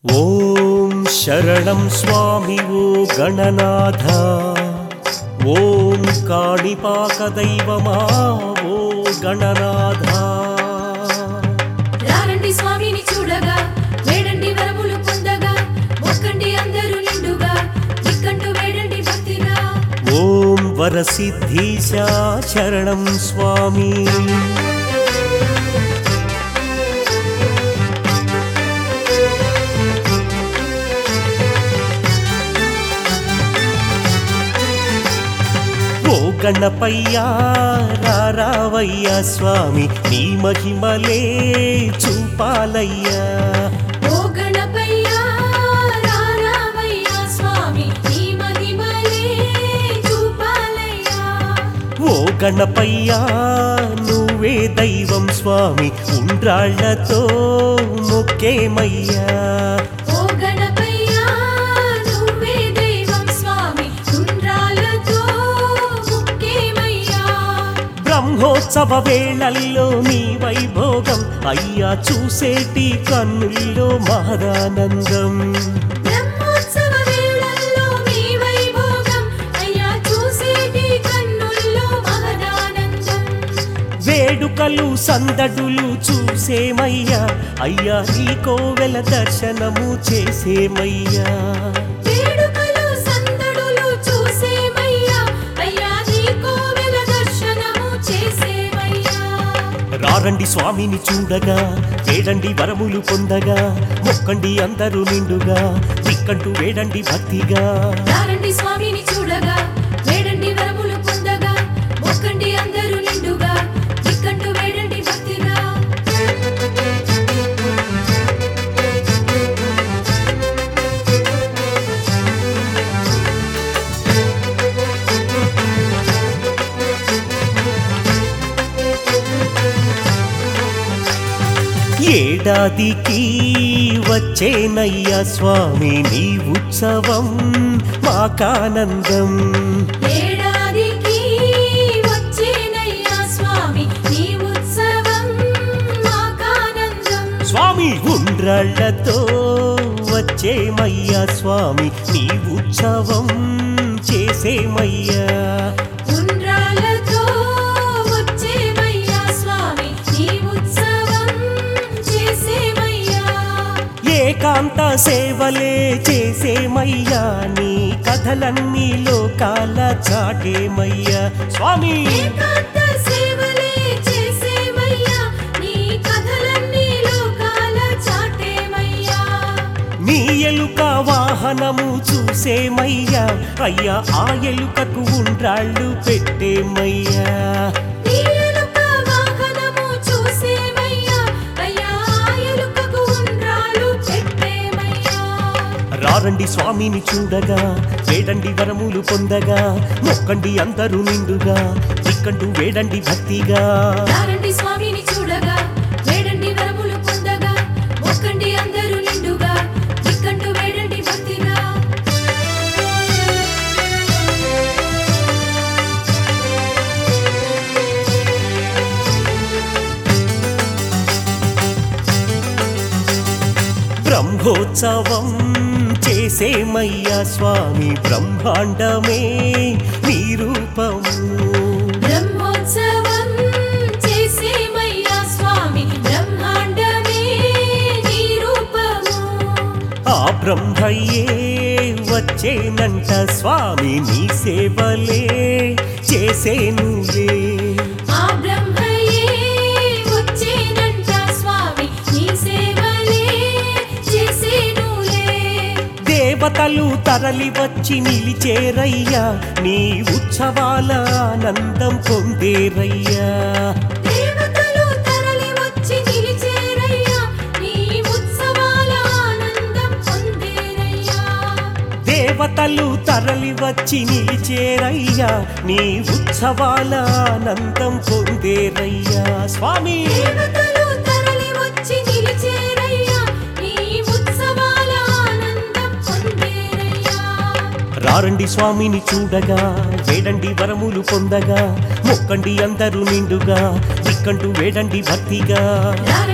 ఓం శరణం స్వామి ఓ గణనాథ ఓం కాణిపాక దైవమా ఓ గణనాథ రారండి స్వామిని చూడగా వేడండి వరములు పొందగా మొక్కండి అందరూ నిండుగా దిక్కంటూ వేడండి భక్తిగా ఓం వరసిద్ధీశ శరణం స్వామి ఓ గణపయ్యా రారావయ్యా స్వామి నీ మహిమలే చూపాలయ్యా ఓ గణపయ్యా రారామయ్యా స్వామి నీ మహిమలే చూపాలయ్యా ఓ గణపయ్యా నువ్వే దైవం స్వామి ఉండ్రాళ్లతో మొక్కేమయ్యా ఓ గణపయ్యా నువ్వే దైవం స్వామి ఉండ్రాలతో ముక్కేమయ్యా బ్రహ్మోత్సవ వేళల్లో నీ వైభోగం అయ్యా చూసేటి కన్నుల్లో మహదానందం బ్రహ్మోత్సవ వేళల్లో మీ వైభోగం అయ్యా చూసేటి కన్నుల్లో మహదానందం వేడుకలు సందడులు చూసేమయ్యా అయ్యా నీ కోవెల దర్శనము చేసేమయ్యా వేడుకలు సందడులు చూసేమయ్యా అయ్యా నీ కోవెల దర్శనము చేసేమయ్యా రారండి స్వామిని చూడగా వేడండి వరములు పొందగా మొక్కండి అందరూ నిండుగా దిక్కంటూ వేడండి భక్తిగా రారండి స్వామిని చూడగా వేడండి వరములు పొందగా మొక్కండి అందరూ నిండుగా దిక్కంటూ వేడండి భక్తిగా ఏడాదికి వచ్చేనయ్యా స్వామి నీ ఉత్సవం మాకానందం ఏడాదికి వచ్చేనయ్యా స్వామి నీ ఉత్సవం మాకానందం స్వామి ఉండ్రాళ్లతో వచ్చేమయ్యా స్వామి నీ ఉత్సవం చేసేమయ్యా ఉండ్రాలతో వచ్చేమయ్యా స్వామి నీ ఉత్సవం చేసేమయ్యా ఏకాంత సేవలే చేసేమయ్యా నీ కథలన్నీ లోకాల చాటేమయ్యా స్వామి ఏకాంత సేవలే చేసేమయ్యా నీ కథలన్నీ లోకాల చాటేమయ్యా నీ ఎలుక వాహనము చూసేమయ్యా అయ్యా ఆ ఎలుకకు ఉండ్రాళ్ళు పెట్టేమయ్యా నీ ఎలుక వాహనము చూసేమయ్యా అయ్యా ఆ ఎలుకకు ఉండ్రాలు పెట్టేమయ్యా రారండి స్వామిని చూడగా వేడండి వరములు పొందగా మొక్కండి అందరూ నిండుగా దిక్కంటూ వేడండి భక్తిగా రారండి స్వామిని చూడగా వేడండి వరములు పొందగా మొక్కండి అందరూ నిండుగా దిక్కంటూ వేడండి భక్తిగా బ్రహ్మోత్సవం చేసేమయ్యా స్వామి బ్రహ్మాండమే నీ రూపము బ్రహ్మోత్సవం చేసేమయ్యా స్వామి బ్రహ్మాండమే నీ రూపము ఆ బ్రహ్మయ్యే వచ్చేనంట స్వామి నీ సేవలే చేసేనులే ఆ బ్రహ్మయే వచ్చేనంట స్వామి నీ సేవలే చేసేనులే దేవతలు తరలి వచ్చి నిలిచేరయ్యా నీ ఉత్సవాల ఆనందం పొందేరయ్యా దేవతలు తరలి వచ్చి నిలిచేరయ్యా నీ ఉత్సవాల ఆనందం పొందేరయ్యా దేవతలు తరలి వచ్చి నిలిచేరయ్యా నీ ఉత్సవాల ఆనందం పొందేరయ్యా స్వామి దేవతలు తరలి వచ్చి నిలిచేరయ్యా నీ ఉత్సవాల ఆనందం పొందేరయ్యా రారండి స్వామిని చూడగా వేడండి వరములు పొందగా మొక్కండి అందరూ నిండుగా దిక్కంటూ వేడండి భక్తిగా రారండి